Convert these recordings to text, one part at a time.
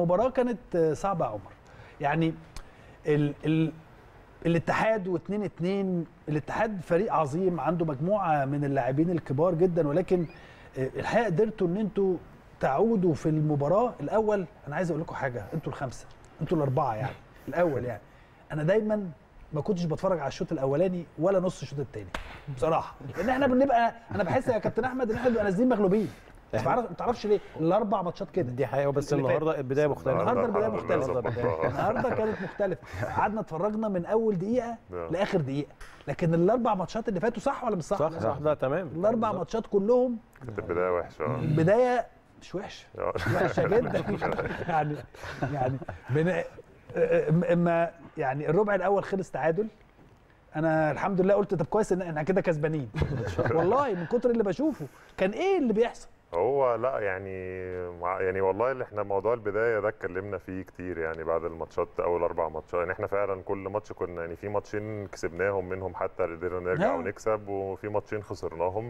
مباراه كانت صعبه يا عمر يعني ال ال الاتحاد و2 2 الاتحاد فريق عظيم عنده مجموعه من اللاعبين الكبار جدا ولكن الحقيقه قدرتوا ان انتوا تعودوا في المباراه الاول انا عايز اقول لكم حاجه انتوا الخمسه انتوا الاربعه يعني الاول يعني انا دايما ما كنتش بتفرج على الشوط الاولاني ولا نص الشوط الثاني بصراحه لان احنا بنبقى انا بحس يا كابتن احمد ان احنا بنبقى نازلين مغلوبين ما تعرفش ليه الاربع ماتشات كده دي حقيقه بس النهارده البدايه مختلفه النهارده البدايه مختلفه النهارده كانت مختلفه قعدنا اتفرجنا من اول دقيقه لاخر دقيقه لكن الاربع ماتشات اللي فاتوا صح ولا مش صح؟ صح صح لا تمام الاربع ماتشات كلهم كانت البدايه وحشه البدايه مش وحشه وحشه جدا يعني يعني بن... اما يعني الربع الاول خلص تعادل انا الحمد لله قلت طب كويس ان احنا كده كسبانين والله من كتر اللي بشوفه كان ايه اللي بيحصل هو لا يعني يعني والله اللي احنا موضوع البدايه ده اتكلمنا فيه كتير يعني بعد الماتشات اول اربع ماتشات يعني احنا فعلا كل ماتش كنا يعني في ماتشين كسبناهم منهم حتى قدرنا نرجع ونكسب وفي ماتشين خسرناهم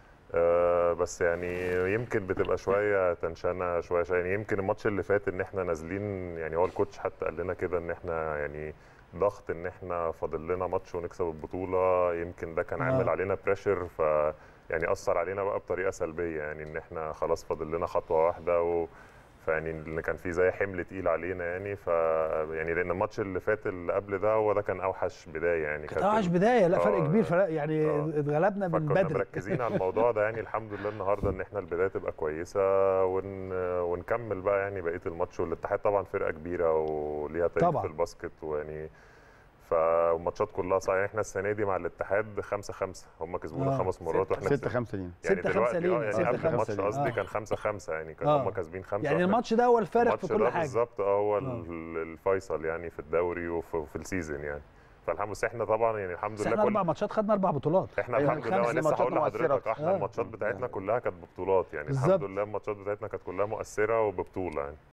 آه بس يعني يمكن بتبقى شويه تنشنه شويه شويه يعني يمكن الماتش اللي فات ان احنا نازلين يعني هو الكوتش حتى قال لنا كده ان احنا يعني ضغط ان احنا فاضل لنا ماتش ونكسب البطوله يمكن ده كان عامل علينا بريشر ف يعني اثر علينا بقى بطريقه سلبيه يعني ان احنا خلاص فاضل لنا خطوه واحده و فيعني اللي كان فيه زي حمل تقيل علينا يعني ف يعني لان الماتش اللي فات اللي قبل ده هو ده كان اوحش بدايه يعني كانت اوحش بدايه لا فرق كبير فرق يعني اتغلبنا من بدري مركزين على الموضوع ده يعني الحمد لله النهارده ان احنا البدايه تبقى كويسه ون... ونكمل بقى يعني بقيه الماتش والاتحاد طبعا فرقه كبيره وليها تاريخ في الباسكت ويعني فالماتشات كلها صحيح يعني احنا السنه دي مع الاتحاد 5 5 هم كسبونا آه. خمس مرات واحنا 6 5 لينا يعني 6 5 لينا يعني قبل الماتش قصدي كان 5 5 يعني كانوا هم كاسبين 5 يعني الماتش ده هو الفارق في كل حاجه بالظبط اه هو الفيصل يعني في الدوري وفي السيزون يعني فالحمد لله احنا طبعا يعني الحمد لله احنا اربع ماتشات خدنا اربع بطولات احنا أيوة الحمد لله لسه هقول لحضرتك احنا آه. الماتشات بتاعتنا كلها كانت ببطولات يعني بالزبط. الحمد لله الماتشات بتاعتنا كانت كلها مؤثره وببطوله يعني